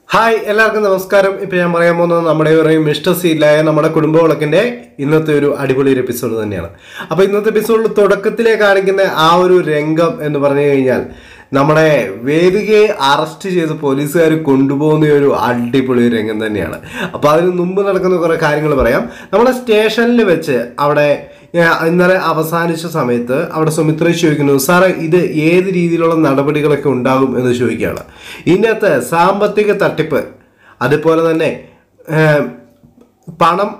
Hi എല്ലാവർക്കും നമസ്കാരം ഇപ്പൊ ഞാൻ പറയാൻ പോകുന്നത് നമ്മുടെ ഒരു മിസ്റ്റർ സീലായ നമ്മുടെ കുടുംബ വിളക്കിന്റെ ഇന്നത്തെ ഒരു അടിപൊളി ഒരു എപ്പിസോഡ് തന്നെയാണ് അപ്പൊ ഇന്നത്തെ എപ്പിസോഡിൽ തുടക്കത്തിലേ കാണിക്കുന്ന ആ ഒരു രംഗം എന്ന് പറഞ്ഞു കഴിഞ്ഞാൽ നമ്മുടെ വേദികയെ അറസ്റ്റ് ചെയ്ത് പോലീസുകാർ കൊണ്ടുപോകുന്ന ഒരു അടിപൊളി ഒരു രംഗം തന്നെയാണ് അപ്പൊ അതിന് മുമ്പ് നടക്കുന്ന കുറെ കാര്യങ്ങൾ പറയാം നമ്മുടെ സ്റ്റേഷനിൽ വെച്ച് അവിടെ ഏഹ്, ഇന്നലെ അവസാനിച്ച സമയത്ത് അവിടെ സുമിത്ര ചോദിക്കുന്നു സാറേ ഇത് ഏത് രീതിയിലുള്ള നടപടികളൊക്കെ ഉണ്ടാകും എന്ന് ചോദിക്കുകയാണ് ഇതിനകത്ത് സാമ്പത്തിക തട്ടിപ്പ് അതുപോലെ തന്നെ ഏഹ്, പണം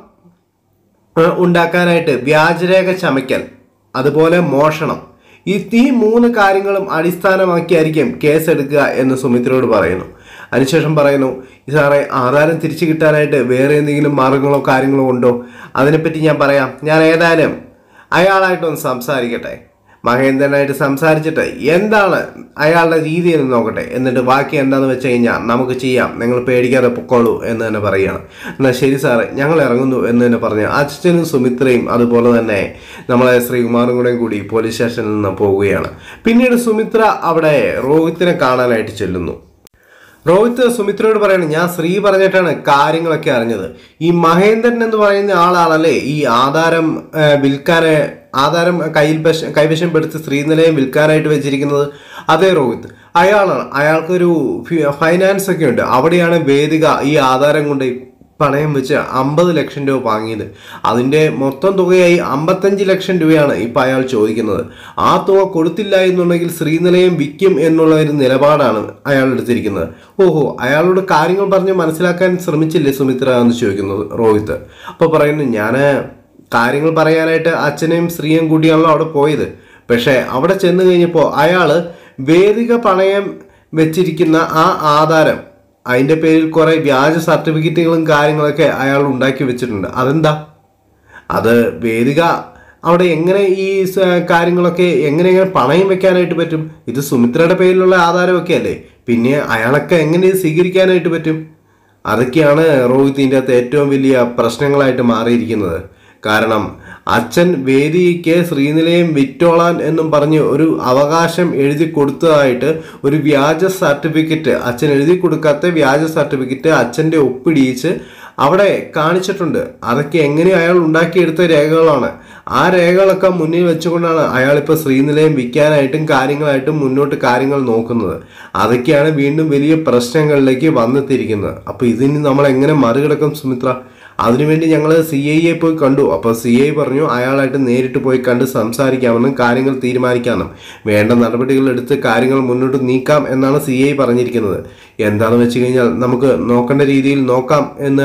ഏഹ്, ഉണ്ടാക്കാനായിട്ട് വ്യാജരേഖ ചമയ്ക്കൽ അതുപോലെ മോഷണം ഈ ഈ മൂന്ന് കാര്യങ്ങളും അടിസ്ഥാനമാക്കിയായിരിക്കും കേസ് എടുക്കുക എന്ന് സുമിത്രയോട് പറയുന്നു അതിനുശേഷം പറയുന്നു സാറേ ആധാരം തിരിച്ചു കിട്ടാനായിട്ട് വേറെ എന്തെങ്കിലും മാർഗങ്ങളോ കാര്യങ്ങളോ ഉണ്ടോ അതിനെപ്പറ്റി ഞാൻ പറയാം ഞാൻ ഏതായാലും അയാളായിട്ടൊന്ന് സംസാരിക്കട്ടെ മഹേന്ദ്രനായിട്ട് സംസാരിച്ചിട്ട് എന്താണ് അയാളുടെ രീതി എന്ന് നോക്കട്ടെ എന്നിട്ട് ബാക്കി എന്താന്ന് വെച്ച് കഴിഞ്ഞാൽ നമുക്ക് ചെയ്യാം നിങ്ങൾ പേടിക്കാതെ പൊക്കോളൂ എന്ന് തന്നെ പറയുകയാണ് എന്നാൽ ശരി സാറേ ഞങ്ങൾ ഇറങ്ങുന്നു എന്ന് തന്നെ പറഞ്ഞു അച്ഛനും സുമിത്രയും അതുപോലെ തന്നെ നമ്മളെ ശ്രീകുമാറും കൂടെയും കൂടി പോലീസ് സ്റ്റേഷനിൽ നിന്ന് പോവുകയാണ് പിന്നീട് സുമിത്ര അവിടെ രോഹിത്തിനെ കാണാനായിട്ട് ചെല്ലുന്നു രോഹിത് സുമിത്രയോട് പറയണം ഞാൻ ശ്രീ പറഞ്ഞിട്ടാണ് കാര്യങ്ങളൊക്കെ അറിഞ്ഞത് ഈ മഹേന്ദ്രൻ എന്ന് പറയുന്ന ആളാണല്ലേ ഈ ആധാരം ആ, വിൽക്കാന് ആധാരം കയ്യിൽ പശ- കൈവശം പെടുത്തി ശ്രീനിലയം വിൽക്കാനായിട്ട് വെച്ചിരിക്കുന്നത് അതേ രോഹിത് അയാളാണ് അയാൾക്കൊരു ഫി- ഫൈനാൻസ് ഒക്കെ ഉണ്ട് അവിടെയാണ് വേദിക ഈ ആധാരം കൊണ്ട് പണയം വെച്ച് അമ്പത് ലക്ഷം രൂപ വാങ്ങിയത് അതിൻ്റെ മൊത്തം തുകയായി അമ്പത്തഞ്ച് ലക്ഷം രൂപയാണ് ഇപ്പം അയാൾ ചോദിക്കുന്നത് ആ തുക കൊടുത്തില്ല എന്നുണ്ടെങ്കിൽ ശ്രീനിലയം വിൽക്കും എന്നുള്ള ഒരു നിലപാടാണ് അയാൾ എടുത്തിരിക്കുന്നത് ഓഹോ അയാളോട് കാര്യങ്ങൾ പറഞ്ഞ് മനസ്സിലാക്കാൻ ശ്രമിച്ചില്ലേ സുമിത്ര എന്ന് ചോദിക്കുന്നത് രോഹിത് അപ്പോൾ പറയുന്നു ഞാൻ കാര്യങ്ങൾ പറയാനായിട്ട് അച്ഛനെയും സ്ത്രീയും കൂടിയാണല്ലോ അവിടെ പോയത് പക്ഷേ അവിടെ ചെന്ന് കഴിഞ്ഞപ്പോൾ അയാൾ വേദിക പണയം വെച്ചിരിക്കുന്ന ആ ആധാരം അതിൻ്റെ പേരിൽ കുറേ വ്യാജ സർട്ടിഫിക്കറ്റുകളും കാര്യങ്ങളൊക്കെ അയാൾ ഉണ്ടാക്കി വെച്ചിട്ടുണ്ട് അതെന്താ അത് വേദിക അവിടെ എങ്ങനെ ഈ സ- കാര്യങ്ങളൊക്കെ എങ്ങനെ എങ്ങനെ പണയം വെക്കാനായിട്ട് പറ്റും ഇത് സുമിത്രയുടെ പേരിലുള്ള ആധാരമൊക്കെ അല്ലേ പിന്നെ അയാളൊക്കെ എങ്ങനെ ഇത് സ്വീകരിക്കാനായിട്ട് പറ്റും അതൊക്കെയാണ് റോഹിത്തിൻ്റെ അകത്ത് ഏറ്റവും വലിയ പ്രശ്നങ്ങളായിട്ട് മാറിയിരിക്കുന്നത് കാരണം അച്ഛൻ വേദിക്ക് ശ്രീനിലയം വിറ്റോളാൻ എന്നും പറഞ്ഞ് ഒരു അവകാശം എഴുതി കൊടുത്തതായിട്ട് ഒരു വ്യാജ സർട്ടിഫിക്കറ്റ് അച്ഛൻ എഴുതി കൊടുക്കാത്ത വ്യാജ സർട്ടിഫിക്കറ്റ് അച്ഛൻ്റെ ഒപ്പിടിയിച്ച് അവിടെ കാണിച്ചിട്ടുണ്ട് അതൊക്കെ എങ്ങനെ അയാൾ ഉണ്ടാക്കിയെടുത്ത രേഖകളാണ് ആ രേഖകളൊക്കെ മുന്നിൽ വെച്ചുകൊണ്ടാണ് അയാളിപ്പോൾ ശ്രീനിലയം വിൽക്കാനായിട്ടും കാര്യങ്ങളായിട്ടും മുന്നോട്ട് കാര്യങ്ങൾ നോക്കുന്നത് അതൊക്കെയാണ് വീണ്ടും വലിയ പ്രശ്നങ്ങളിലേക്ക് വന്നെത്തിയിരിക്കുന്നത് അപ്പോൾ ഇതിന് നമ്മൾ എങ്ങനെ മറികടക്കും സുമിത്ര അതിനുവേണ്ടി ഞങ്ങൾ സി ഐയെ പോയി കണ്ടു അപ്പോൾ സി ഐ പറഞ്ഞു അയാളായിട്ട് നേരിട്ട് പോയി കണ്ട് സംസാരിക്കാമെന്നും കാര്യങ്ങൾ തീരുമാനിക്കാമെന്നും വേണ്ട നടപടികൾ എടുത്ത് കാര്യങ്ങൾ മുന്നോട്ട് നീക്കാം എന്നാണ് സി ഐ പറഞ്ഞിരിക്കുന്നത് എന്താണെന്ന് വെച്ച് കഴിഞ്ഞാൽ നമുക്ക് നോക്കേണ്ട രീതിയിൽ നോക്കാം എന്ന്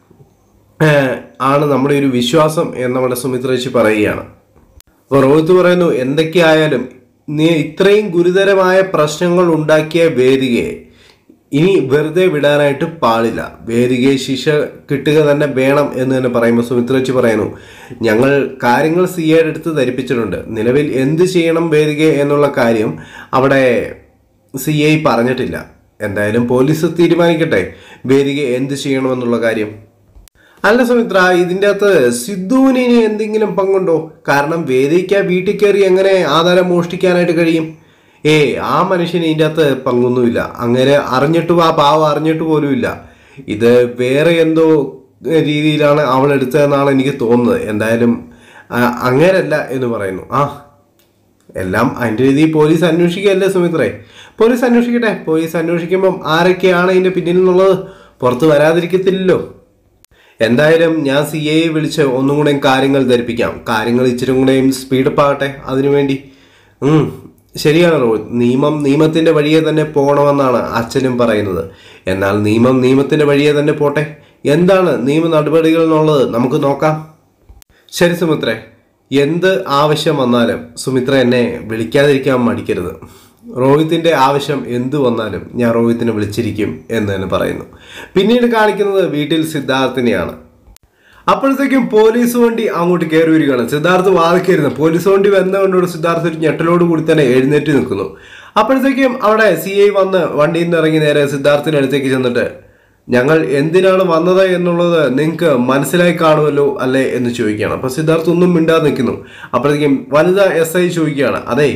ഏഹ്, ആണ് നമ്മുടെ ഒരു വിശ്വാസം എന്ന് നമ്മുടെ സുമിത്രേച്ചി പറയുകയാണ് അപ്പോൾ രോഹിത് പറയുന്നു എന്തൊക്കെയായാലും നീ ഇത്രയും ഗുരുതരമായ പ്രശ്നങ്ങൾ ഉണ്ടാക്കിയ വേദികയെ ഇനി വെറുതെ വിടാനായിട്ട് പാടില്ല വേദികയെ ശിക്ഷ കിട്ടുക തന്നെ വേണം എന്ന് തന്നെ പറയുമ്പോൾ സുമിത്രേച്ചി പറയുന്നു ഞങ്ങൾ കാര്യങ്ങൾ സി ഐയുടെ അടുത്ത് ധരിപ്പിച്ചിട്ടുണ്ട് നിലവിൽ എന്ത് ചെയ്യണം വേദികയെ എന്നുള്ള കാര്യം അവിടെ സി ഐ പറഞ്ഞിട്ടില്ല എന്തായാലും പോലീസ് തീരുമാനിക്കട്ടെ വേദിക എന്ത് ചെയ്യണമെന്നുള്ള കാര്യം അല്ല സുമിത്ര ഇതിൻ്റെ അകത്ത് സിദ്ധുവിന് ഇനി എന്തെങ്കിലും പങ്കുണ്ടോ കാരണം വേദിക്ക വീട്ടിൽ കയറി എങ്ങനെ ആധാരം മോഷ്ടിക്കാനായിട്ട് കഴിയും ഏ ആ മനുഷ്യന് ഇതിൻ്റെ അകത്ത് പങ്കൊന്നുമില്ല അങ്ങനെ അറിഞ്ഞിട്ടും ആ പാവം അറിഞ്ഞിട്ട് പോലുമില്ല ഇത് വേറെ എന്തോ രീതിയിലാണ് അവൾ എടുത്തതെന്നാണ് എനിക്ക് തോന്നുന്നത് എന്തായാലും ആ, അങ്ങനെയല്ല എന്ന് പറയുന്നു ആ എല്ലാം അതിൻ്റെ രീതിയിൽ പോലീസ് അന്വേഷിക്കുകയല്ലേ സുമിത്രേ പോലീസ് അന്വേഷിക്കട്ടെ പോലീസ് അന്വേഷിക്കുമ്പം ആരൊക്കെയാണ് ഇതിൻ്റെ പിന്നിൽ നിന്നുള്ളത് പുറത്ത് വരാതിരിക്കത്തില്ലല്ലോ എന്തായാലും ഞാൻ സി എ വിളിച്ച് ഒന്നും കൂടെയും കാര്യങ്ങൾ ധരിപ്പിക്കാം കാര്യങ്ങൾ ഇച്ചിരി കൂടെയും സ്പീഡപ്പ് ആകട്ടെ അതിനുവേണ്ടി ഉം, ശരിയാണ് റോഹിത് നിയമം നിയമത്തിന്റെ വഴിയെ തന്നെ പോകണമെന്നാണ് അച്ഛനും പറയുന്നത് എന്നാൽ നിയമം നിയമത്തിന്റെ വഴിയെ തന്നെ പോട്ടെ എന്താണ് നിയമ നടപടികൾ എന്നുള്ളത് നമുക്ക് നോക്കാം ശരി സുമിത്രേ എന്ത് ആവശ്യം വന്നാലും സുമിത്ര എന്നെ വിളിക്കാതിരിക്കാൻ മടിക്കരുത് രോഹിത്തിന്റെ ആവശ്യം എന്തു വന്നാലും ഞാൻ രോഹിത്തിനെ വിളിച്ചിരിക്കും എന്ന് തന്നെ പറയുന്നു പിന്നീട് കാണിക്കുന്നത് വീട്ടിൽ സിദ്ധാർത്ഥിനെയാണ് അപ്പോഴത്തേക്കും പോലീസ് വണ്ടി അങ്ങോട്ട് കയറി വരികയാണ് സിദ്ധാർത്ഥ് വാതിക്കരുന്ന് പോലീസ് വണ്ടി വന്നതുകൊണ്ടോട് സിദ്ധാർത്ഥ് ഒരു ഞെട്ടലോട് കൂടി തന്നെ എഴുന്നേറ്റ് നിൽക്കുന്നു അപ്പോഴത്തേക്കും അവിടെ സി ഐ വന്ന് വണ്ടിയിൽ നിന്ന് ഇറങ്ങി നേരെ സിദ്ധാർത്ഥിന്റെ അടുത്തേക്ക് ചെന്നിട്ട് ഞങ്ങൾ എന്തിനാണ് വന്നത് എന്നുള്ളത് നിങ്ങൾക്ക് മനസ്സിലായി കാണുമല്ലോ അല്ലേ എന്ന് ചോദിക്കുകയാണ് അപ്പൊ സിദ്ധാർത്ഥ് ഒന്നും മിണ്ടാതെ നിൽക്കുന്നു അപ്പോഴത്തേക്കും വനിത എസ് ഐ ചോദിക്കുകയാണ് അതെ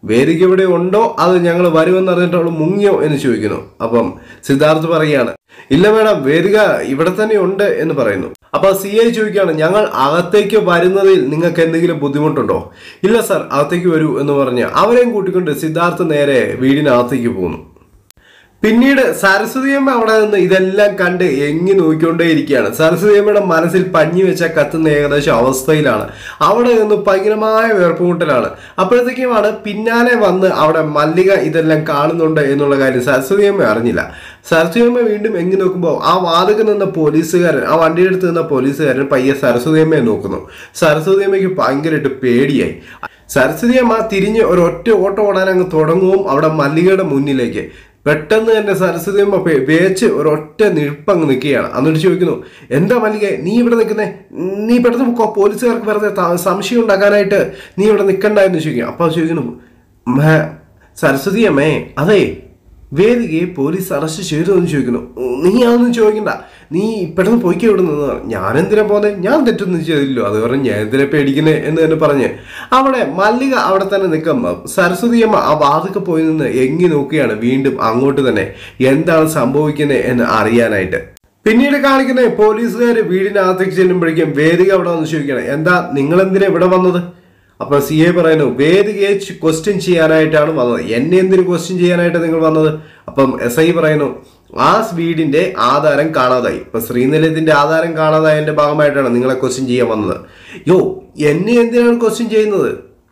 വേദിക ഇവിടെ ഉണ്ടോ അത് ഞങ്ങൾ വരുമെന്ന് അറിഞ്ഞിട്ട് അവൾ മുങ്ങിയോ എന്ന് ചോദിക്കുന്നു അപ്പം സിദ്ധാർത്ഥ് പറയാണ് ഇല്ല മേഡം വേദിക ഇവിടെ തന്നെ ഉണ്ട് എന്ന് പറയുന്നു അപ്പൊ സി ഐ ചോദിക്കുകയാണ് ഞങ്ങൾ അകത്തേക്ക് വരുന്നതിൽ നിങ്ങൾക്ക് എന്തെങ്കിലും ബുദ്ധിമുട്ടുണ്ടോ ഇല്ല സാർ അകത്തേക്ക് വരൂ എന്ന് പറഞ്ഞ് അവരെയും കൂട്ടിക്കൊണ്ട് സിദ്ധാർത്ഥ് നേരെ വീടിനകത്തേക്ക് പോകുന്നു പിന്നീട് സരസ്വതിയമ്മ അവിടെ നിന്ന് ഇതെല്ലാം കണ്ട് എങ്ങി നോക്കിക്കൊണ്ടേയിരിക്കുകയാണ് സരസ്വതിയമ്മയുടെ മനസ്സിൽ പഞ്ഞി വെച്ച കത്തുന്ന ഏകദേശം അവസ്ഥയിലാണ് അവിടെ നിന്ന് ഭയങ്കരമായ വേർപ്പുമുട്ടലാണ് അപ്പോഴത്തേക്കുമാണ് പിന്നാലെ വന്ന് അവിടെ മല്ലിക ഇതെല്ലാം കാണുന്നുണ്ട് എന്നുള്ള കാര്യം സരസ്വതിയമ്മ അറിഞ്ഞില്ല സരസ്വതിയമ്മ വീണ്ടും എങ്ങി നോക്കുമ്പോൾ ആ വാതകം നിന്ന പോലീസുകാരൻ ആ വണ്ടിയുടെ അടുത്ത് നിന്ന പോലീസുകാരൻ പയ്യെ സരസ്വതിയമ്മയെ നോക്കുന്നു സരസ്വതിയമ്മയ്ക്ക് ഭയങ്കരമായിട്ട് പേടിയായി സരസ്വതിയമ്മ തിരിഞ്ഞ് ഒരൊറ്റ ഓട്ടം ഓടാൻ അങ്ങ് തുടങ്ങുവും അവിടെ മല്ലികയുടെ മുന്നിലേക്ക് പെട്ടെന്ന് തന്നെ സരസ്വതി അമ്മ പേ- വേച്ച് ഒരൊറ്റ നിൽപ്പങ്ങ് നിൽക്കുകയാണ് എന്നിട്ട് ചോദിക്കുന്നു എന്താ മല്ലിക നീ ഇവിടെ നിൽക്കുന്നേ നീ പെട്ടെന്ന് പൊക്കോ പോലീസുകാർക്ക് വെറുതെ ത- സംശയം ഉണ്ടാക്കാനായിട്ട് നീ ഇവിടെ നിൽക്കണ്ടായെന്ന് ചോദിക്കും അപ്പോൾ ചോദിക്കുന്നു "മേ, സരസ്വതി അമ്മേ അതെ വേദികയെ പോലീസ് അറസ്റ്റ് ചെയ്തു എന്ന് ചോദിക്കുന്നു നീ അതൊന്നും ചോദിക്കണ്ട നീ പെട്ടെന്ന് പോയിക്കോ ഇവിടെ നിന്ന് ഞാൻ എന്തിനാ പോന്നെ ഞാൻ തെറ്റൊന്നും ചെയ്തില്ലോ അത് പറഞ്ഞ് ഞാൻ എന്തിനാ പേടിക്കുന്നേ എന്ന് തന്നെ പറഞ്ഞ് അവിടെ മല്ലിക അവിടെ തന്നെ നിൽക്കുമ്പോൾ സരസ്വതിയമ്മ ആ വാതിക്കെ പോയി നിന്ന് എങ്ങി നോക്കുകയാണ് വീണ്ടും അങ്ങോട്ട് തന്നെ എന്താണ് സംഭവിക്കുന്നത് എന്ന് അറിയാനായിട്ട് പിന്നീട് കാണിക്കുന്ന പോലീസുകാർ വീടിനകത്തേക്ക് ചെല്ലുമ്പോഴേക്കും വേദിക അവിടെ വന്ന് ചോദിക്കണം എന്താ നിങ്ങൾ എന്തിനാ ഇവിടെ വന്നത് അപ്പൊ സി എ പറയുന്നു വേദികയെ ക്വസ്റ്റ്യൻ ചെയ്യാനായിട്ടാണ് വന്നത് എന്നെ എന്തിനു ക്വസ്റ്റ്യൻ ചെയ്യാനായിട്ട് നിങ്ങൾ വന്നത് അപ്പം എസ് ഐ പറയുന്നു ആ വീടിന്റെ ആധാരം കാണാതായി ഇപ്പൊ ശ്രീനിലയത്തിന്റെ ആധാരം കാണാതായതിന്റെ ഭാഗമായിട്ടാണ് നിങ്ങളെ ക്വസ്റ്റ്യൻ ചെയ്യാൻ വന്നത് യോ എന്നെ എന്തിനാണ് ക്വസ്റ്റ്യൻ ചെയ്യുന്നത്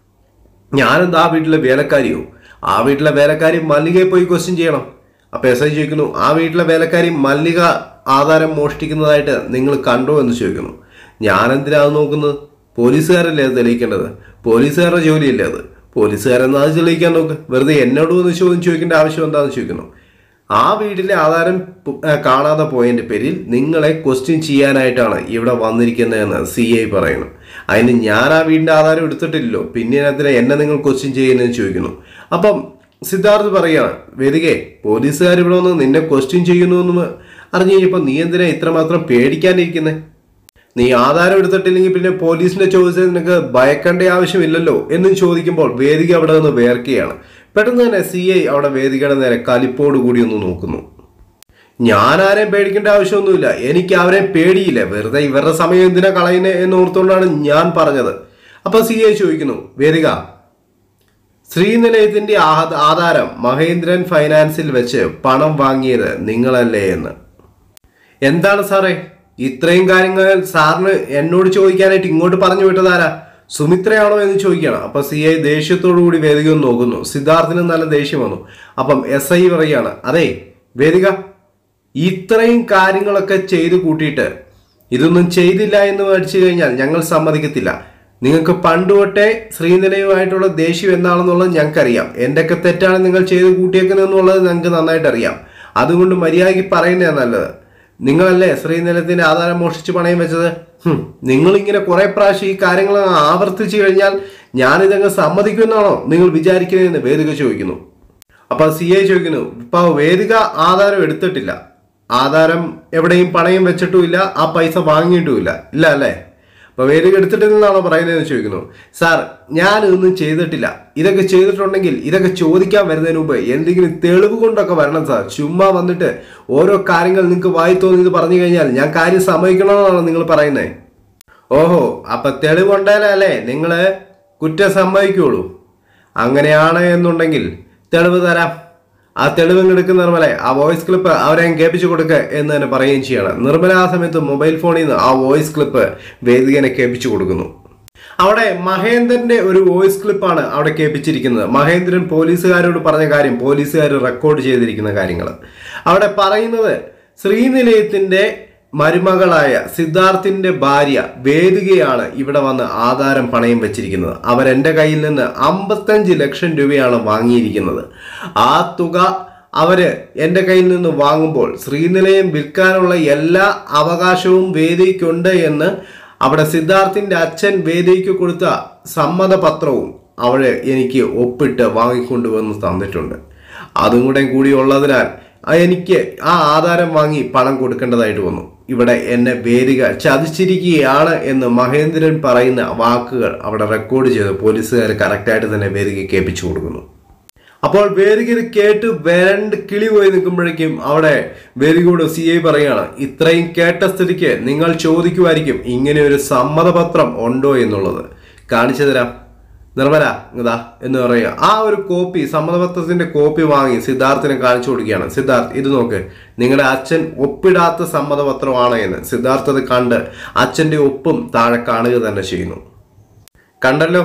ഞാനെന്താ ആ വീട്ടിലെ വേലക്കാരിയോ ആ വീട്ടിലെ വേലക്കാരി മല്ലികയെ പോയി ക്വസ്റ്റ്യൻ ചെയ്യണം അപ്പൊ എസ് ഐ ചോദിക്കുന്നു ആ വീട്ടിലെ വേലക്കാരി മല്ലിക ആധാരം മോഷ്ടിക്കുന്നതായിട്ട് നിങ്ങൾ കണ്ടോ എന്ന് ചോദിക്കുന്നു ഞാൻ എന്തിനാ അത് നോക്കുന്നത് പോലീസുകാരല്ലേ അത് തെളിയിക്കേണ്ടത് പോലീസുകാരുടെ ജോലിയല്ലേ അത് പോലീസുകാരെന്നാ അത് തെളിയിക്കാൻ നോക്ക് വെറുതെ എന്നോട് വന്ന് ചോദ്യം ചോദിക്കേണ്ട ആവശ്യം എന്താണെന്ന് ചോദിക്കുന്നു ആ വീട്ടിലെ ആധാരം പു- ആ, കാണാതെ പോയതിന്റെ പേരിൽ നിങ്ങളെ ക്വസ്റ്റ്യൻ ചെയ്യാനായിട്ടാണ് ഇവിടെ വന്നിരിക്കുന്നതെന്ന് സി ഐ പറയുന്നു അതിന് ഞാൻ ആ വീടിന്റെ ആധാരം എടുത്തിട്ടില്ലല്ലോ പിന്നെ അതിനെ എന്നെ നിങ്ങൾ ക്വസ്റ്റ്യൻ ചെയ്യുന്നതെന്ന് ചോദിക്കുന്നു അപ്പം സിദ്ധാർത്ഥ് പറയാണ് വേദികെ പോലീസുകാർ ഇവിടെ വന്ന് നിന്നെ ക്വസ്റ്റ്യൻ ചെയ്യുന്നു എന്ന് അറിഞ്ഞു കഴിഞ്ഞപ്പോൾ നീ എന്തിനാ ഇത്രമാത്രം പേടിക്കാണ്ടിരിക്കുന്നത് നീ ആധാരം എടുത്തിട്ടില്ലെങ്കിൽ പിന്നെ പോലീസിന്റെ ചോദിച്ചത് നിനക്ക് ഭയക്കേണ്ട ആവശ്യമില്ലല്ലോ എന്നും ചോദിക്കുമ്പോൾ വേദിക അവിടെ നിന്ന് വേർക്കുകയാണ് പെട്ടെന്ന് തന്നെ സി ഐ അവിടെ വേദികയുടെ നേരെ കലിപ്പോട് കൂടി ഒന്ന് നോക്കുന്നു ഞാൻ ആരെയും പേടിക്കേണ്ട ആവശ്യമൊന്നുമില്ല എനിക്ക് അവരെ പേടിയില്ല വെറുതെ ഇവരുടെ സമയം എന്തിനാ കളയുന്നത് എന്ന് ഓർത്തുകൊണ്ടാണ് ഞാൻ പറഞ്ഞത് അപ്പൊ സി ഐ ചോദിക്കുന്നു വേദിക ശ്രീനിലയത്തിന്റെ ആഹ- ആധാരം മഹേന്ദ്രൻ ഫൈനാൻസിൽ വെച്ച് പണം വാങ്ങിയത് നിങ്ങളല്ലേ എന്ന് എന്താണ് സാറേ ഇത്രയും കാര്യങ്ങൾ സാറിന് എന്നോട് ചോദിക്കാനായിട്ട് ഇങ്ങോട്ട് പറഞ്ഞു വിട്ടതാരാ സുമിത്രയാണോ എന്ന് ചോദിക്കുകയാണ് അപ്പൊ സി ഐ ദേഷ്യത്തോടു കൂടി വേദിക ഒന്ന് നോക്കുന്നു സിദ്ധാർത്ഥിന് നല്ല ദേഷ്യം വന്നു അപ്പം എസ് ഐ പറയാണ് അതെ വേദിക ഇത്രയും കാര്യങ്ങളൊക്കെ ചെയ്തു കൂട്ടിയിട്ട് ഇതൊന്നും ചെയ്തില്ല എന്ന് മേടിച്ചു കഴിഞ്ഞാൽ ഞങ്ങൾ സമ്മതിക്കത്തില്ല നിങ്ങൾക്ക് പണ്ട് തൊട്ടേ ശ്രീനിലയുമായിട്ടുള്ള ദേഷ്യം എന്താണെന്നുള്ളത് ഞങ്ങൾക്കറിയാം എന്തൊക്കെ തെറ്റാണ് നിങ്ങൾ ചെയ്ത് കൂട്ടിയേക്കുന്നതെന്നുള്ളത് ഞങ്ങൾക്ക് നന്നായിട്ട് അറിയാം അതുകൊണ്ട് മര്യാദയ്ക്ക് പറയുന്നതാണ് നല്ലത് നിങ്ങളല്ലേ ശ്രീനിലത്തിന്റെ ആധാരം മോഷ്ടിച്ച് പണയം വെച്ചത് ഹും, നിങ്ങൾ ഇങ്ങനെ കുറെ പ്രാവശ്യം ഈ കാര്യങ്ങൾ ആവർത്തിച്ചു കഴിഞ്ഞാൽ ഞാനിതങ്ങ് സമ്മതിക്കുമെന്നാണോ നിങ്ങൾ വിചാരിക്കുന്നതെന്ന് വേദിക ചോദിക്കുന്നു അപ്പൊ സി ഐ ചോദിക്കുന്നു ഇപ്പൊ വേദിക ആധാരം എടുത്തിട്ടില്ല ആധാരം എവിടെയും പണയം വെച്ചിട്ടുമില്ല ആ പൈസ വാങ്ങിയിട്ടുമില്ല ഇല്ല അല്ലേ അപ്പൊ വേദിക എടുത്തിട്ടില്ലെന്നാണോ പറയുന്നതെന്ന് ചോദിക്കുന്നു സാർ ഞാൻ ഇതൊന്നും ചെയ്തിട്ടില്ല ഇതൊക്കെ ചെയ്തിട്ടുണ്ടെങ്കിൽ ഇതൊക്കെ ചോദിക്കാൻ വരുന്നതിന് മുമ്പ് എന്തെങ്കിലും തെളിവ് കൊണ്ടൊക്കെ വരണം സാർ ചുമ്മാ വന്നിട്ട് ഓരോ കാര്യങ്ങൾ നിങ്ങൾക്ക് വായി തോന്നിയത് പറഞ്ഞു കഴിഞ്ഞാൽ ഞാൻ കാര്യം സമ്മതിക്കണമെന്നാണ് നിങ്ങൾ പറയുന്നത് ഓഹോ അപ്പൊ തെളിവുണ്ടായാലേ നിങ്ങൾ കുറ്റം സമ്മതിക്കുള്ളൂ അങ്ങനെയാണ് എന്നുണ്ടെങ്കിൽ തെളിവ് തരാം ആ തെളിവ് എടുക്കുന്ന നിർമ്മലെ ആ വോയിസ് ക്ലിപ്പ് അവരെ കേൾപ്പിച്ചു കൊടുക്കുക എന്ന് തന്നെ പറയുകയും ചെയ്യണം നിർമ്മല ആ സമയത്ത് മൊബൈൽ ഫോണിൽ നിന്ന് ആ വോയിസ് ക്ലിപ്പ് വേദികനെ കേൾപ്പിച്ചു കൊടുക്കുന്നു അവിടെ മഹേന്ദ്രന്റെ ഒരു വോയിസ് ക്ലിപ്പാണ് അവിടെ കേൾപ്പിച്ചിരിക്കുന്നത് മഹേന്ദ്രൻ പോലീസുകാരോട് പറഞ്ഞ കാര്യം പോലീസുകാർ റെക്കോർഡ് ചെയ്തിരിക്കുന്ന കാര്യങ്ങൾ അവിടെ പറയുന്നത് ശ്രീനിലയത്തിന്റെ മരുമകളായ സിദ്ധാർത്ഥിന്റെ ഭാര്യ വേദികയാണ് ഇവിടെ വന്ന് ആധാരം പണയം വെച്ചിരിക്കുന്നത് അവരെന്റെ കയ്യിൽ നിന്ന് അമ്പത്തഞ്ച് ലക്ഷം രൂപയാണ് വാങ്ങിയിരിക്കുന്നത് ആ തുക അവര് എൻ്റെ കയ്യിൽ നിന്ന് വാങ്ങുമ്പോൾ ശ്രീനിലയം വിൽക്കാനുള്ള എല്ലാ അവകാശവും വേദിക്കുണ്ട് എന്ന് അവിടെ സിദ്ധാർത്ഥിന്റെ അച്ഛൻ വേദിക്ക് കൊടുത്ത സമ്മതപത്രവും അവള് എനിക്ക് ഒപ്പിട്ട് വാങ്ങിക്കൊണ്ടുവന്ന് തന്നിട്ടുണ്ട് അതും കൂടെ കൂടി ഉള്ളതിനാൽ ആ എനിക്ക് ആ ആധാരം വാങ്ങി പണം കൊടുക്കേണ്ടതായിട്ട് വന്നു ഇവിടെ എന്നെ വേദിക ചതിച്ചിരിക്കുകയാണ് എന്ന് മഹേന്ദ്രൻ പറയുന്ന വാക്കുകൾ അവിടെ റെക്കോർഡ് ചെയ്ത് പോലീസുകാർ കറക്റ്റായിട്ട് തന്നെ വേദിക കേൾപ്പിച്ചു കൊടുക്കുന്നു അപ്പോൾ വേദിക ഇത് കേട്ട് വരണ്ട് കിളി പോയി നിൽക്കുമ്പോഴേക്കും അവിടെ വേദികയോട് സി ഐ പറയാണ് ഇത്രയും കേട്ട സ്ഥിതിക്ക് നിങ്ങൾ ചോദിക്കുമായിരിക്കും ഇങ്ങനെ ഒരു സമ്മതപത്രം ഉണ്ടോ എന്നുള്ളത് കാണിച്ചു തരാം നിർമ്മല ഇതാ എന്ന് പറയുക ആ ഒരു കോപ്പി സമ്മതപത്രത്തിന്റെ കോപ്പി വാങ്ങി സിദ്ധാർത്ഥിനെ കാണിച്ചു കൊടുക്കുകയാണ് സിദ്ധാർത്ഥ് ഇത് നോക്ക് നിങ്ങളുടെ അച്ഛൻ ഒപ്പിടാത്ത സമ്മതപത്രമാണ് എന്ന് സിദ്ധാർത്ഥ് അത് കണ്ട് അച്ഛന്റെ ഒപ്പും താഴെ കാണുക തന്നെ ചെയ്യുന്നു കണ്ടല്ലോ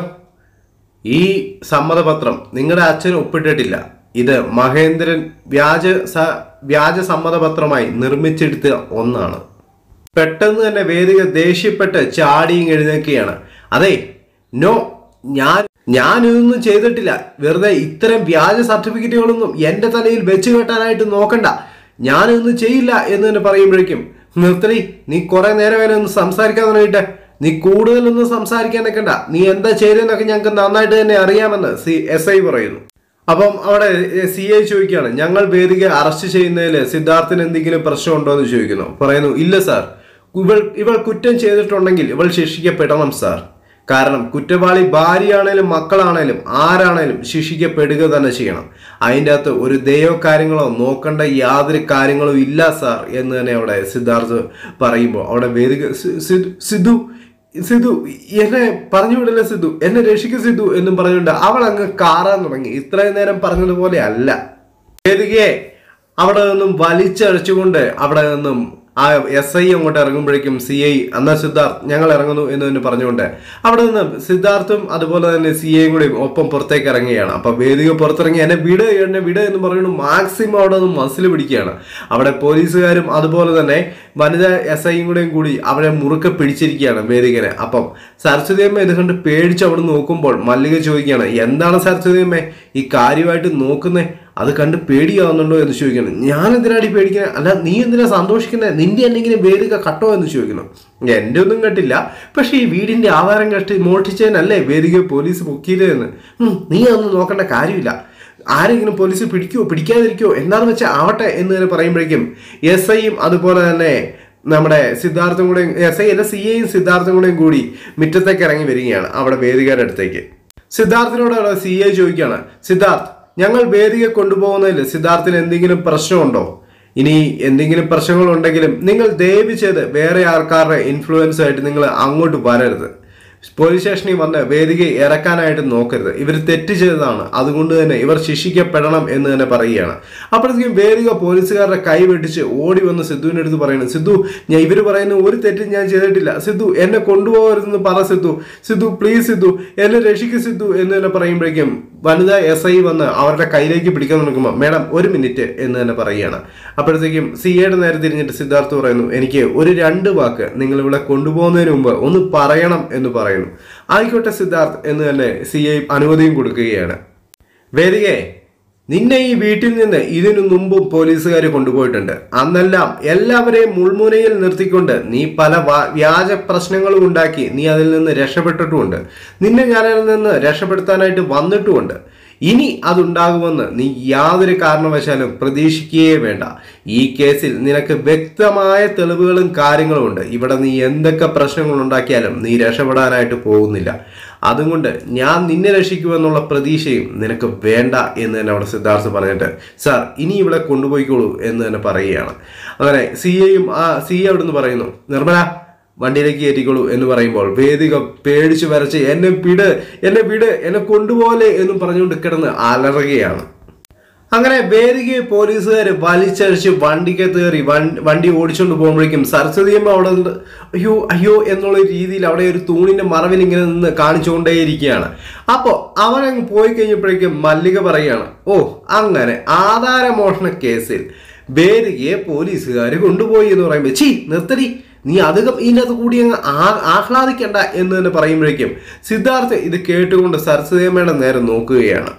ഈ സമ്മതപത്രം നിങ്ങളുടെ അച്ഛൻ ഒപ്പിട്ടിട്ടില്ല ഇത് മഹേന്ദ്രൻ വ്യാജ സ- വ്യാജ സമ്മതപത്രമായി നിർമ്മിച്ചെടുത്ത ഒന്നാണ് പെട്ടെന്ന് തന്നെ വേദിക ദേഷ്യപ്പെട്ട് ചാടിയും എഴുന്നേക്കുകയാണ് അതെ നോ ഞാൻ ഞാൻ ഇതൊന്നും ചെയ്തിട്ടില്ല വെറുതെ ഇത്തരം വ്യാജ സർട്ടിഫിക്കറ്റുകളൊന്നും എന്റെ തലയിൽ വെച്ച് കെട്ടാനായിട്ട് നോക്കണ്ട ഞാനിതൊന്നും ചെയ്യില്ല എന്ന് തന്നെ പറയുമ്പോഴേക്കും നിർത്തടി നീ കുറെ നേരം വരെ ഒന്ന് സംസാരിക്കാൻ തുടങ്ങിയിട്ട് നീ കൂടുതലൊന്നും സംസാരിക്കാൻ നിൽക്കണ്ട നീ എന്താ ചെയ്തതെന്നൊക്കെ ഞങ്ങൾക്ക് നന്നായിട്ട് തന്നെ അറിയാമെന്ന് സി എസ് ഐ പറയുന്നു അപ്പം അവിടെ സി ഐ ചോദിക്കുകയാണ് ഞങ്ങൾ വേദിക അറസ്റ്റ് ചെയ്യുന്നതിൽ സിദ്ധാർത്ഥിന് എന്തെങ്കിലും പ്രശ്നമുണ്ടോ എന്ന് ചോദിക്കുന്നു പറയുന്നു ഇല്ല സാർ ഇവൾ ഇവൾ കുറ്റം ചെയ്തിട്ടുണ്ടെങ്കിൽ ഇവൾ ശിക്ഷിക്കപ്പെടണം സാർ കാരണം കുറ്റവാളി ഭാര്യയാണേലും മക്കളാണേലും ആരാണേലും ശിക്ഷിക്കപ്പെടുക തന്നെ ചെയ്യണം അതിൻ്റെ അകത്ത് ഒരു ദയോ കാര്യങ്ങളോ നോക്കേണ്ട യാതൊരു കാര്യങ്ങളും ഇല്ല സാർ എന്ന് തന്നെ അവിടെ സിദ്ധാർത്ഥ് പറയുമ്പോൾ അവിടെ വേദിക സി- സി- സിദ്ധു സിദ്ധു എന്നെ പറഞ്ഞു വിടില്ല സിദ്ധു എന്നെ രക്ഷിക്കും സിദ്ധു എന്നും പറഞ്ഞുകൊണ്ട് അവൾ അങ്ങ് കാറാൻ തുടങ്ങി ഇത്രയും നേരം പറഞ്ഞതുപോലെ അല്ല വേദികയെ അവിടെ നിന്നും വലിച്ചഴച്ചുകൊണ്ട് അവിടെ നിന്നും ആ എസ് ഐ അങ്ങോട്ട് ഇറങ്ങുമ്പോഴേക്കും സി ഐ എന്നാ സിദ്ധാർത്ഥ് ഞങ്ങൾ ഇറങ്ങുന്നു എന്ന് തന്നെ പറഞ്ഞുകൊണ്ട് അവിടെ നിന്ന് സിദ്ധാർത്ഥും അതുപോലെ തന്നെ സി ഐയും കൂടി ഒപ്പം പുറത്തേക്ക് ഇറങ്ങുകയാണ് അപ്പൊ വേദിക പുറത്തിറങ്ങി എന്നെ വിട് എന്നെ വിട് എന്ന് പറയുന്നു മാക്സിമം അവിടെ നിന്ന് മസിൽ പിടിക്കുകയാണ് അവിടെ പോലീസുകാരും അതുപോലെ തന്നെ വനിതാ എസ് ഐയും കൂടെയും കൂടി അവരെ മുറുക്കെ പിടിച്ചിരിക്കുകയാണ് വേദികനെ അപ്പം സരസ്വതിയമ്മ ഇത് കണ്ട് പേടിച്ച് അവിടെ നോക്കുമ്പോൾ മല്ലിക ചോദിക്കുകയാണ് എന്താണ് സരസ്വതിയമ്മ ഈ കാര്യമായിട്ട് നോക്കുന്നേ അത് കണ്ട് പേടിയാവുന്നുണ്ടോ എന്ന് ചോദിക്കണം ഞാൻ എന്തിനാടി പേടിക്കുന്നത് അല്ല നീ എന്തിനാ സന്തോഷിക്കുന്നത് നിന്റെ എന്തെങ്കിലും വേദിക കട്ടോ എന്ന് ചോദിക്കണം എൻ്റെ ഒന്നും കേട്ടില്ല പക്ഷേ ഈ വീടിന്റെ ആധാരം കെട്ടി മോഷ്ടിച്ചതിനല്ലേ വേദിക പോലീസ് പൊക്കിയതെന്ന് ഉം, നീ അതൊന്നും നോക്കേണ്ട കാര്യമില്ല ആരെങ്കിലും പോലീസ് പിടിക്കുവോ പിടിക്കാതിരിക്കുവോ എന്താണെന്ന് വെച്ചാൽ ആവട്ടെ എന്ന് തന്നെ പറയുമ്പോഴേക്കും എസ് ഐയും അതുപോലെ തന്നെ നമ്മുടെ സിദ്ധാർത്ഥും കൂടെയും എസ് ഐ അല്ല സി ഐയും സിദ്ധാർത്ഥും കൂടെയും കൂടി മുറ്റത്തേക്ക് ഇറങ്ങി വരികയാണ് അവിടെ വേദികയുടെ അടുത്തേക്ക് സിദ്ധാർത്ഥിനോട് അവിടെ സി ഐ ചോദിക്കുകയാണ് സിദ്ധാർത്ഥ് ഞങ്ങൾ വേദിക കൊണ്ടുപോകുന്നതിൽ സിദ്ധാർത്ഥിന് എന്തെങ്കിലും പ്രശ്നമുണ്ടോ ഇനി എന്തെങ്കിലും പ്രശ്നങ്ങളുണ്ടെങ്കിലും നിങ്ങൾ ദയവ് ചെയ്ത് വേറെ ആൾക്കാരുടെ ഇൻഫ്ലുവൻസ് ആയിട്ട് നിങ്ങൾ അങ്ങോട്ട് വരരുത് പോലീസ് സ്റ്റേഷനിൽ വന്ന് വേദികയെ ഇറക്കാനായിട്ട് നോക്കരുത് ഇവർ തെറ്റ് ചെയ്തതാണ് അതുകൊണ്ട് തന്നെ ഇവർ ശിക്ഷിക്കപ്പെടണം എന്ന് തന്നെ പറയുകയാണ് അപ്പോഴത്തേക്കും വേദിക പോലീസുകാരുടെ കൈ വെട്ടിച്ച് ഓടി വന്ന് സിദ്ധുവിൻ്റെ അടുത്ത് പറയുന്നു സിദ്ധു ഞാൻ ഇവർ പറയുന്ന ഒരു തെറ്റും ഞാൻ ചെയ്തിട്ടില്ല സിദ്ധു എന്നെ കൊണ്ടുപോകരുതെന്ന് പറ സിദ്ധു സിദ്ധു പ്ലീസ് സിദ്ധു എന്നെ രക്ഷിക്കു സിദ്ധു എന്ന് തന്നെ പറയുമ്പോഴേക്കും വനിതാ എസ് ഐ വന്ന് അവരുടെ കയ്യിലേക്ക് പിടിക്കാൻ നോക്കുമ്പോൾ മേഡം ഒരു മിനിറ്റ് എന്ന് തന്നെ പറയുകയാണ് അപ്പോഴത്തേക്കും സി എയുടെ നേരെ തിരിഞ്ഞിട്ട് സിദ്ധാർത്ഥ് പറയുന്നു എനിക്ക് ഒരു രണ്ട് വാക്ക് നിങ്ങൾ ഇവിടെ കൊണ്ടുപോകുന്നതിന് മുമ്പ് ഒന്ന് പറയണം എന്ന് പറയുന്നു ആയിക്കോട്ടെ സിദ്ധാർത്ഥ് എന്ന് തന്നെ സി ഐ അനുമതിയും കൊടുക്കുകയാണ് വേദികയെ നിന്നെ ഈ വീട്ടിൽ നിന്ന് ഇതിനു മുമ്പും പോലീസുകാർ കൊണ്ടുപോയിട്ടുണ്ട് അന്നെല്ലാം എല്ലാവരെയും മുൾമുനയിൽ നിർത്തിക്കൊണ്ട് നീ പല വാ- വ്യാജ പ്രശ്നങ്ങളും ഉണ്ടാക്കി നീ അതിൽ നിന്ന് രക്ഷപ്പെട്ടിട്ടുമുണ്ട് നിന്നെ ഞാൻ അതിൽ നിന്ന് രക്ഷപ്പെടുത്താനായിട്ട് വന്നിട്ടുമുണ്ട് ഇനി അതുണ്ടാകുമെന്ന് നീ യാതൊരു കാരണവശാലും പ്രതീക്ഷിക്കുകയേ വേണ്ട ഈ കേസിൽ നിനക്ക് വ്യക്തമായ തെളിവുകളും കാര്യങ്ങളും ഉണ്ട് ഇവിടെ നീ എന്തൊക്കെ പ്രശ്നങ്ങൾ ഉണ്ടാക്കിയാലും നീ രക്ഷപ്പെടാനായിട്ട് പോകുന്നില്ല അതുകൊണ്ട് ഞാൻ നിന്നെ രക്ഷിക്കുമെന്നുള്ള പ്രതീക്ഷയും നിനക്ക് വേണ്ട എന്ന് തന്നെ അവിടെ സിദ്ധാർത്ഥ് പറഞ്ഞിട്ട് സാർ ഇനി ഇവിടെ കൊണ്ടുപോയിക്കോളൂ എന്ന് തന്നെ പറയുകയാണ് അങ്ങനെ സി എയും ആ സി എ അവിടുന്ന് പറയുന്നു നിർമ്മല വണ്ടിയിലേക്ക് കയറ്റിക്കോളൂ എന്ന് പറയുമ്പോൾ വേദിക പേടിച്ച് വരച്ച് എന്നെ വിട് എന്നെ വിട് എന്നെ കൊണ്ടുപോലെ എന്നും പറഞ്ഞുകൊണ്ട് കിടന്ന് അലറുകയാണ് അങ്ങനെ വേദികയെ പോലീസുകാർ വലിച്ചഴിച്ച് വണ്ടിക്കകത്ത് കയറി വൺ- വണ്ടി ഓടിച്ചുകൊണ്ട് പോകുമ്പോഴേക്കും സരസ്വതിയമ്മ അവിടെ നിന്ന് അയ്യോ അയ്യോ എന്നുള്ള രീതിയിൽ അവിടെ ഒരു തൂണിന്റെ മറവിൽ ഇങ്ങനെ നിന്ന് കാണിച്ചുകൊണ്ടേയിരിക്കുകയാണ് അപ്പോൾ അവനങ്ങ് പോയി കഴിഞ്ഞപ്പോഴേക്കും മല്ലിക പറയുകയാണ് ഓ അങ്ങനെ ആധാരമോഷണ കേസിൽ വേദികയെ പോലീസുകാർ കൊണ്ടുപോയി എന്ന് പറയുമ്പോൾ ചീ നിർത്തടി നീ അധികം ഇതിനകത്ത് കൂടി അങ്ങ് ആ- ആഹ്ലാദിക്കണ്ട എന്ന് തന്നെ പറയുമ്പോഴേക്കും സിദ്ധാർത്ഥ് ഇത് കേട്ടുകൊണ്ട് സരസ്വതിയമ്മയുടെ നേരെ നോക്കുകയാണ്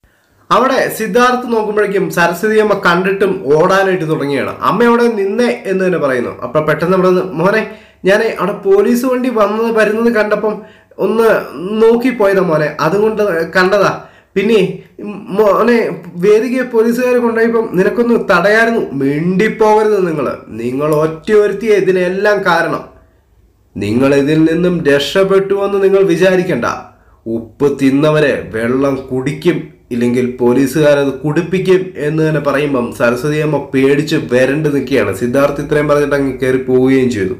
അവിടെ സിദ്ധാർത്ഥ് നോക്കുമ്പോഴേക്കും സരസ്വതി അമ്മ കണ്ടിട്ടും ഓടാനായിട്ട് തുടങ്ങിയാണ് അമ്മ അവിടെ നിന്നേ എന്ന് തന്നെ പറയുന്നു അപ്പൊ പെട്ടെന്ന് അവിടെ നിന്ന് മോനെ ഞാൻ അവിടെ പോലീസ് വണ്ടി വന്നത് വരുന്നത് കണ്ടപ്പം ഒന്ന് നോക്കിപ്പോയതാ മോനെ അതുകൊണ്ട് കണ്ടതാ പിന്നെ ഉം, മോനെ വേദികയെ പോലീസുകാർ കൊണ്ടുപോയപ്പം നിനക്കൊന്ന് തടയായിരുന്നു മിണ്ടിപ്പോകരുത് നിങ്ങൾ നിങ്ങൾ ഒറ്റ ഒരുത്തിയ ഇതിനെല്ലാം കാരണം നിങ്ങൾ ഇതിൽ നിന്നും രക്ഷപ്പെട്ടു എന്ന് നിങ്ങൾ വിചാരിക്കണ്ട ഉപ്പ് തിന്നവരെ വെള്ളം കുടിക്കും ഇല്ലെങ്കിൽ പോലീസുകാരത് കുടിപ്പിക്കും എന്ന് തന്നെ പറയുമ്പം സരസ്വതി അമ്മ പേടിച്ച് വരണ്ട് നിൽക്കുകയാണ് സിദ്ധാർത്ഥ് ഇത്രയും പറഞ്ഞിട്ട് അങ്ങ് കയറി പോവുകയും ചെയ്തു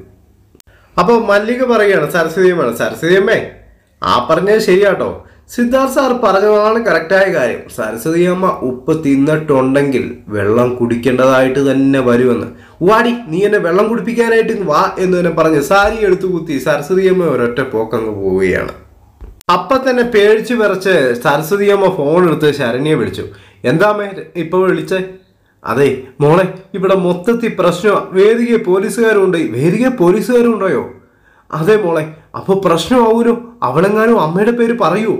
അപ്പൊ മല്ലിക പറയുകയാണ് സരസ്വതിയമ്മയാണ് സരസ്വതിയമ്മേ ആ പറഞ്ഞത് ശരിയാട്ടോ സിദ്ധാർത്ഥ് സാർ പറഞ്ഞതാണ് കറക്റ്റായ കാര്യം സരസ്വതി അമ്മ ഉപ്പ് തിന്നിട്ടുണ്ടെങ്കിൽ വെള്ളം കുടിക്കേണ്ടതായിട്ട് തന്നെ വരുമെന്ന് വാടി നീ എന്നെ വെള്ളം കുടിപ്പിക്കാനായിട്ട് ഇങ്ങ് വാ എന്ന് തന്നെ പറഞ്ഞ് സാരി എടുത്തു കുത്തി സരസ്വതി അമ്മ ഒരൊറ്റ പോക്കങ്ങ് പോവുകയാണ് അപ്പൊ തന്നെ പേടിച്ച് വിറച്ച് സരസ്വതി അമ്മ ഫോൺ എടുത്ത് ശരണ്യെ വിളിച്ചു എന്താമേ ഇപ്പൊ വിളിച്ചേ അതെ മോളെ ഇവിടെ മൊത്തത്തിൽ പ്രശ്നമാ വേദിക പോലീസുകാരുണ്ട് വേദിക പോലീസുകാരുണ്ടോയോ അതെ മോളെ അപ്പൊ പ്രശ്നമാവൂലോ അവളെങ്ങാനും അമ്മയുടെ പേര് പറയൂ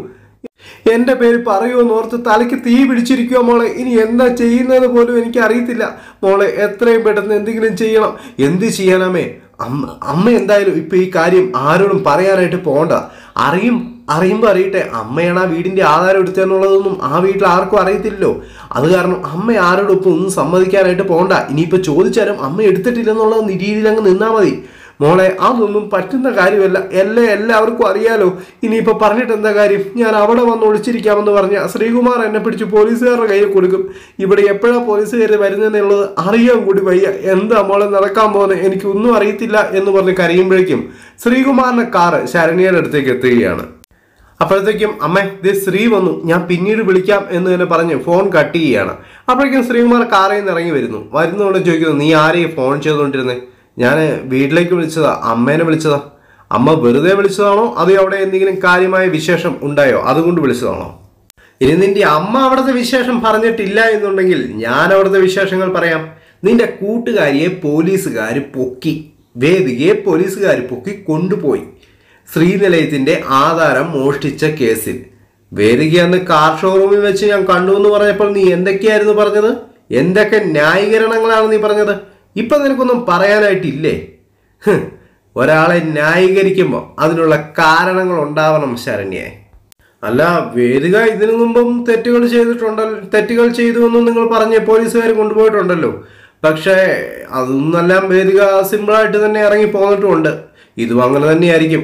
എന്റെ പേര് പറയുമെന്ന് ഓർത്ത് തലയ്ക്ക് തീ പിടിച്ചിരിക്കുക മോളെ ഇനി എന്താ ചെയ്യുന്നത് പോലും എനിക്ക് അറിയത്തില്ല മോളെ എത്രയും പെട്ടെന്ന് എന്തെങ്കിലും ചെയ്യണം എന്ത് ചെയ്യാനാമേ അമ്മ അമ്മ എന്തായാലും ഇപ്പൊ ഈ കാര്യം ആരോടും പറയാനായിട്ട് പോകണ്ട അറിയും അറിയുമ്പോൾ അറിയട്ടെ അമ്മയാണ് ആ വീടിന്റെ ആധാരം എടുത്തതെന്നുള്ളതൊന്നും ആ വീട്ടിൽ ആർക്കും അറിയത്തില്ലല്ലോ അത് കാരണം അമ്മ ആരോടും ഇപ്പൊ ഒന്നും സമ്മതിക്കാനായിട്ട് പോകണ്ട ഇനിയിപ്പോ ചോദിച്ചാലും അമ്മ എടുത്തിട്ടില്ലെന്നുള്ള രീതിയിൽ അങ്ങ് നിന്നാ മതി മോളെ അതൊന്നും പറ്റുന്ന കാര്യമല്ല എല്ലാം എല്ലാവർക്കും അറിയാലോ ഇനിയിപ്പോ പറഞ്ഞിട്ട് എന്താ കാര്യം ഞാൻ അവിടെ വന്ന് ഒളിച്ചിരിക്കാമെന്ന് പറഞ്ഞ ശ്രീകുമാർ എന്നെ പിടിച്ച് പോലീസുകാരുടെ കയ്യിൽ കൊടുക്കും ഇവിടെ എപ്പോഴാ പോലീസുകാർ വരുന്നതെന്നുള്ളത് അറിയാൻ കൂടി വയ്യ എന്താ മോളെ നടക്കാൻ പോകുന്നത് എനിക്ക് ഒന്നും അറിയത്തില്ല എന്ന് പറഞ്ഞ് കരയുമ്പോഴേക്കും ശ്രീകുമാറിന്റെ കാറ് ശരണ്യയുടെ അടുത്തേക്ക് എത്തുകയാണ് അപ്പോഴത്തേക്കും അമ്മ ഇത് ശ്രീ വന്നു ഞാൻ പിന്നീട് വിളിക്കാം എന്ന് തന്നെ പറഞ്ഞ് ഫോൺ കട്ട് ചെയ്യുകയാണ് അപ്പോഴേക്കും ശ്രീകുമാർ കാറിൽ നിന്ന് ഇറങ്ങി വരുന്നു വരുന്നതുകൊണ്ട് ചോദിക്കുന്നു നീ ആരെയും ഫോൺ ചെയ്തുകൊണ്ടിരുന്നേ ഞാൻ വീട്ടിലേക്ക് വിളിച്ചതാ അമ്മേനെ വിളിച്ചതാ അമ്മ വെറുതെ വിളിച്ചതാണോ അതോ അവിടെ എന്തെങ്കിലും കാര്യമായ വിശേഷം ഉണ്ടായോ അതുകൊണ്ട് വിളിച്ചതാണോ ഇനി നിന്റെ അമ്മ അവിടുത്തെ വിശേഷം പറഞ്ഞിട്ടില്ല എന്നുണ്ടെങ്കിൽ ഞാൻ അവിടുത്തെ വിശേഷങ്ങൾ പറയാം നിന്റെ കൂട്ടുകാരിയെ പോലീസുകാർ പൊക്കി വേദികയെ പോലീസുകാർ പൊക്കി കൊണ്ടുപോയി ശ്രീനിലയത്തിന്റെ ആധാരം മോഷ്ടിച്ച കേസിൽ വേദിക അന്ന് കാർ ഷോറൂമിൽ വെച്ച് ഞാൻ കണ്ടു എന്ന് പറഞ്ഞപ്പോൾ നീ എന്തൊക്കെയായിരുന്നു പറഞ്ഞത് എന്തൊക്കെ ന്യായീകരണങ്ങളാണ് നീ പറഞ്ഞത് ഇപ്പൊ നിനക്കൊന്നും പറയാനായിട്ടില്ലേ ഹ്, ഒരാളെ ന്യായീകരിക്കുമ്പോൾ അതിനുള്ള കാരണങ്ങൾ ഉണ്ടാവണം ശരണ്യെ അല്ല വേദിക ഇതിനു മുമ്പും തെറ്റുകൾ ചെയ്തിട്ടുണ്ടല്ലോ തെറ്റുകൾ ചെയ്തു എന്നും നിങ്ങൾ പറഞ്ഞ് പോലീസുകാർ കൊണ്ടുപോയിട്ടുണ്ടല്ലോ പക്ഷേ അതൊന്നെല്ലാം വേദിക സിമ്പിളായിട്ട് തന്നെ ഇറങ്ങി പോന്നിട്ടുമുണ്ട് ഇതും അങ്ങനെ തന്നെയായിരിക്കും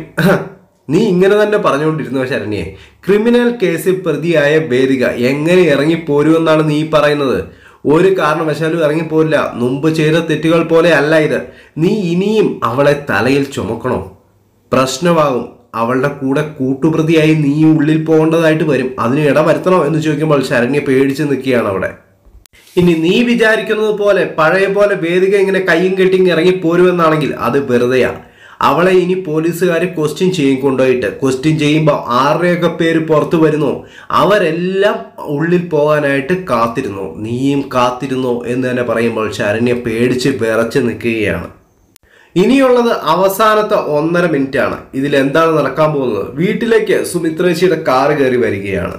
നീ ഇങ്ങനെ തന്നെ പറഞ്ഞുകൊണ്ടിരുന്നു ശരണ്യെ ക്രിമിനൽ കേസിൽ പ്രതിയായ വേദിക എങ്ങനെ ഇറങ്ങി പോരുമെന്നാണ് നീ പറയുന്നത് ഒരു കാരണവശാലും ഇറങ്ങിപ്പോരില്ല മുമ്പ് ചെയ്ത തെറ്റുകൾ പോലെ അല്ല ഇത് നീ ഇനിയും അവളെ തലയിൽ ചുമക്കണോ പ്രശ്നമാകും അവളുടെ കൂടെ കൂട്ടുപ്രതിയായി നീ ഉള്ളിൽ പോകേണ്ടതായിട്ട് വരും അതിന് ഇട വരുത്തണോ എന്ന് ചോദിക്കുമ്പോൾ ശരണ്യ പേടിച്ച് നിൽക്കുകയാണ് അവിടെ ഇനി നീ വിചാരിക്കുന്നത് പോലെ പഴയ പോലെ വേദിക ഇങ്ങനെ കയ്യും കെട്ടിങ് ഇറങ്ങി പോരുമെന്നാണെങ്കിൽ അത് വെറുതെയാണ് അവളെ ഇനി പോലീസുകാർ ക്വസ്റ്റ്യൻ ചെയ്യും കൊണ്ടുപോയിട്ട് ക്വസ്റ്റ്യൻ ചെയ്യുമ്പോൾ ആരുടെയൊക്കെ പേര് പുറത്തു വരുന്നോ അവരെല്ലാം ഉള്ളിൽ പോകാനായിട്ട് കാത്തിരുന്നു നീയും കാത്തിരുന്നോ എന്ന് തന്നെ പറയുമ്പോൾ ശരണ്യ പേടിച്ച് വിറച്ച് നിൽക്കുകയാണ് ഇനിയുള്ളത് അവസാനത്തെ ഒന്നര മിനിറ്റ് ആണ് ഇതിൽ എന്താണ് നടക്കാൻ പോകുന്നത് വീട്ടിലേക്ക് സുമിത്രേച്ചിയുടെ കാറ് കയറി വരികയാണ്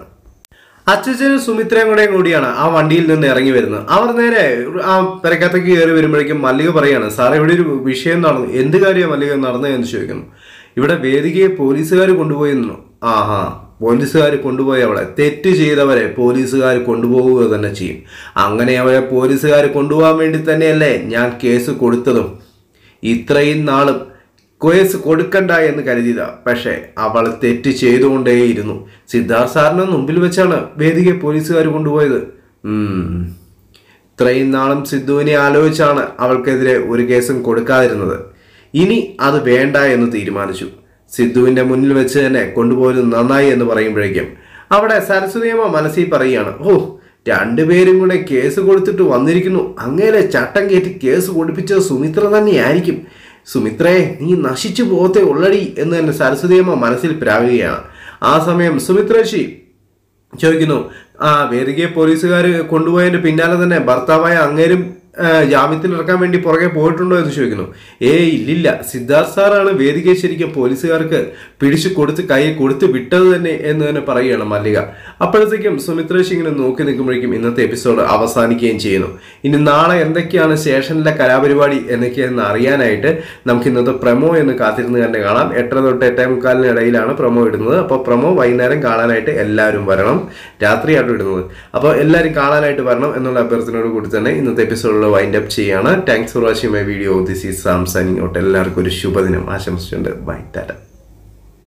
അച്ഛനും സുമിത്രയും കൂടെയും കൂടിയാണ് ആ വണ്ടിയിൽ നിന്ന് ഇറങ്ങി വരുന്നത് അവർ നേരെ ആ പെരക്കത്തേക്ക് കയറി വരുമ്പോഴേക്കും മല്ലിക പറയാണ് സാർ ഇവിടെ ഒരു വിഷയം നടന്നു എന്ത് കാര്യമാണ് മല്ലിക നടന്നത് എന്ന് ചോദിക്കുന്നു ഇവിടെ വേദികയെ പോലീസുകാർ കൊണ്ടുപോയി നിന്നു ആഹാ പോലീസുകാർ കൊണ്ടുപോയി അവളെ തെറ്റ് ചെയ്തവരെ പോലീസുകാർ കൊണ്ടുപോവുക തന്നെ ചെയ്യും അങ്ങനെ അവരെ പോലീസുകാർ കൊണ്ടുപോകാൻ വേണ്ടി തന്നെയല്ലേ ഞാൻ കേസ് കൊടുത്തതും ഇത്രയും നാളും കേസ് കൊടുക്കണ്ട എന്ന് കരുതിയതാ പക്ഷേ അവൾ തെറ്റ് ചെയ്തുകൊണ്ടേയിരുന്നു സിദ്ധാർത്ഥ് സാറിന് മുമ്പിൽ വെച്ചാണ് വേദികയെ പോലീസുകാർ കൊണ്ടുപോയത് ഉം. ഇത്രയും നാളും സിദ്ധുവിനെ ആലോചിച്ചാണ് അവൾക്കെതിരെ ഒരു കേസും കൊടുക്കാതിരുന്നത് ഇനി അത് വേണ്ട എന്ന് തീരുമാനിച്ചു സിദ്ധുവിന്റെ മുന്നിൽ വെച്ച് തന്നെ കൊണ്ടുപോയത് നന്നായി എന്ന് പറയുമ്പോഴേക്കും അവിടെ സരസ്വതിയമ്മ മനസ്സിൽ പറയുകയാണ് ഓ രണ്ടുപേരും കൂടെ കേസ് കൊടുത്തിട്ട് വന്നിരിക്കുന്നു അങ്ങേരെ ചട്ടം കയറ്റി കേസ് കൊടുപ്പിച്ചത് സുമിത്ര തന്നെയായിരിക്കും സുമിത്രയെ നീ നശിച്ചു പോകത്തെ ഉള്ളടി എന്ന് തന്നെ സരസ്വതിയമ്മ മനസ്സിൽ പ്രാവുകയാണ് ആ സമയം സുമിത്രേശി ചോദിക്കുന്നു ആ വേദികയെ പോലീസുകാർ കൊണ്ടുപോയതിന്റെ പിന്നാലെ തന്നെ ഭർത്താവായ അങ്ങേരും ആ, ജാമ്യത്തിൽ ഇറക്കാൻ വേണ്ടി പുറകെ പോയിട്ടുണ്ടോ എന്ന് ചോദിക്കുന്നു ഏ ഇല്ലില്ല സിദ്ധാർത്ഥ് സാറാണ് വേദികയെ ശരിക്കും പോലീസുകാർക്ക് പിടിച്ചു കൊടുത്ത് കൈ കൊടുത്ത് വിട്ടത് തന്നെ എന്ന് തന്നെ പറയുകയാണ് മല്ലിക അപ്പോഴത്തേക്കും സുമിത്രേഷ് ഇങ്ങനെ നോക്കി നിൽക്കുമ്പോഴേക്കും ഇന്നത്തെ എപ്പിസോഡ് അവസാനിക്കുകയും ചെയ്യുന്നു ഇനി നാളെ എന്തൊക്കെയാണ് സ്റ്റേഷനിലെ കലാപരിപാടി എന്നൊക്കെയെന്ന് അറിയാനായിട്ട് നമുക്ക് ഇന്നത്തെ പ്രമോ എന്ന് കാത്തിരുന്ന് തന്നെ കാണാം എട്ടര തൊട്ട് എട്ടേ മുക്കാലിന് ഇടയിലാണ് പ്രമോ ഇടുന്നത് അപ്പോൾ പ്രമോ വൈകുന്നേരം കാണാനായിട്ട് എല്ലാവരും വരണം രാത്രിയാണ് ഇടുന്നത് അപ്പോൾ എല്ലാവരും കാണാനായിട്ട് വരണം എന്നുള്ള അഭ്യർത്ഥനയോട് കൂടി തന്നെ ഇന്നത്തെ എപ്പിസോഡിൽ വൈൻഡ് അപ്പ് ചെയ്യാണ് thanks for watching my video this is Sam signing out എല്ലാവർക്കും ഒരു ശുഭദിനം ആശംസിച്ചുകൊണ്ട് ബൈ ടാറ്റ